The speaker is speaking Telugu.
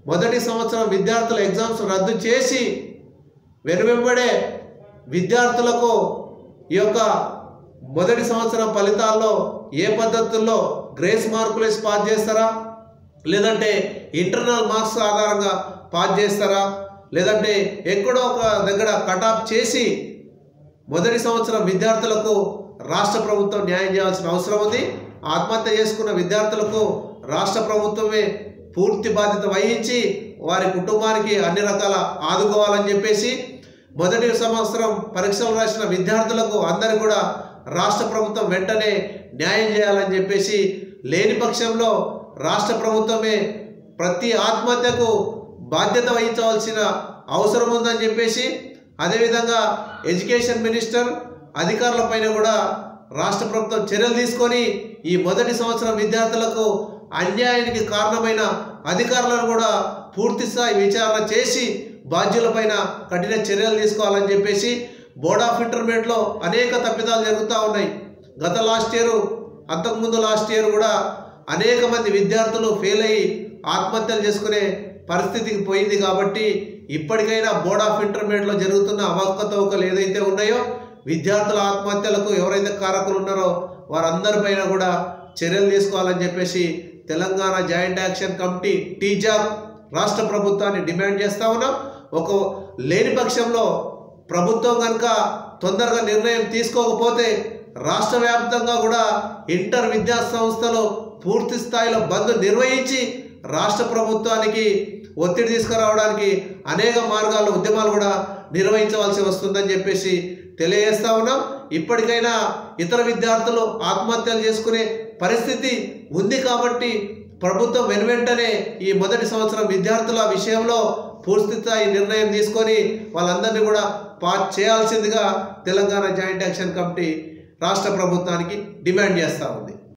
మొదటి సంవత్సరం విద్యార్థుల ఎగ్జామ్స్ రద్దు చేసి వెనువెంబడే విద్యార్థులకు ఈ యొక్క మొదటి సంవత్సరం ఫలితాల్లో ఏ పద్ధతుల్లో గ్రేస్ మార్కులు వేసి పాస్ చేస్తారా లేదంటే ఇంటర్నల్ మార్క్స్ ఆధారంగా పాస్ చేస్తారా లేదంటే ఎక్కడో ఒక దగ్గర కటాప్ చేసి మొదటి సంవత్సరం విద్యార్థులకు రాష్ట్ర ప్రభుత్వం న్యాయం చేయాల్సిన అవసరం ఉంది ఆత్మహత్య చేసుకున్న విద్యార్థులకు రాష్ట్ర ప్రభుత్వమే పూర్తి బాధ్యత వహించి వారి కుటుంబానికి అన్ని రకాల ఆదుకోవాలని చెప్పేసి మొదటి సంవత్సరం పరీక్షలు రాసిన విద్యార్థులకు అందరు కూడా రాష్ట్ర ప్రభుత్వం వెంటనే న్యాయం చేయాలని చెప్పేసి లేని పక్షంలో రాష్ట్ర ప్రభుత్వమే ప్రతి ఆత్మహత్యకు బాధ్యత వహించవలసిన అవసరం ఉందని చెప్పేసి అదేవిధంగా ఎడ్యుకేషన్ మినిస్టర్ అధికారులపైన కూడా రాష్ట్ర ప్రభుత్వం చర్యలు తీసుకొని ఈ మొదటి సంవత్సరం విద్యార్థులకు అన్యాయానికి కారణమైన అధికారులను కూడా పూర్తి స్థాయి విచారణ చేసి బాధ్యులపైన కఠిన చర్యలు తీసుకోవాలని చెప్పేసి బోర్డ్ ఆఫ్ ఇంటర్మీడియట్లో అనేక తప్పిదాలు జరుగుతూ ఉన్నాయి గత లాస్ట్ ఇయర్ అంతకుముందు లాస్ట్ ఇయర్ కూడా అనేక మంది విద్యార్థులు ఫెయిల్ అయ్యి ఆత్మహత్యలు చేసుకునే పరిస్థితికి పోయింది కాబట్టి ఇప్పటికైనా బోర్డ్ ఆఫ్ ఇంటర్మీడియట్లో జరుగుతున్న అవకతవకలు ఏదైతే ఉన్నాయో విద్యార్థుల ఆత్మహత్యలకు ఎవరైతే కారకులు ఉన్నారో వారందరిపైన కూడా చర్యలు తీసుకోవాలని చెప్పేసి తెలంగాణ జాయింట్ యాక్షన్ కమిటీ టీజాబ్ రాష్ట్ర ప్రభుత్వాన్ని డిమాండ్ చేస్తా ఉన్నాం ఒక లేని పక్షంలో ప్రభుత్వం కనుక తొందరగా నిర్ణయం తీసుకోకపోతే రాష్ట్ర వ్యాప్తంగా కూడా ఇంటర్ విద్యా సంస్థలు పూర్తి స్థాయిలో బంద్ నిర్వహించి రాష్ట్ర ప్రభుత్వానికి ఒత్తిడి తీసుకురావడానికి అనేక మార్గాల్లో ఉద్యమాలు కూడా నిర్వహించవలసి వస్తుందని చెప్పేసి తెలియజేస్తా ఉన్నాం ఇప్పటికైనా ఇతర విద్యార్థులు ఆత్మహత్యలు చేసుకునే పరిస్థితి ఉంది కాబట్టి ప్రభుత్వం వెనువెంటనే ఈ మొదటి సంవత్సరం విద్యార్థుల విషయంలో పూర్తి స్థాయి నిర్ణయం తీసుకొని వాళ్ళందరినీ కూడా పాస్ చేయాల్సిందిగా తెలంగాణ జాయింట్ యాక్షన్ కమిటీ రాష్ట్ర ప్రభుత్వానికి డిమాండ్ చేస్తూ ఉంది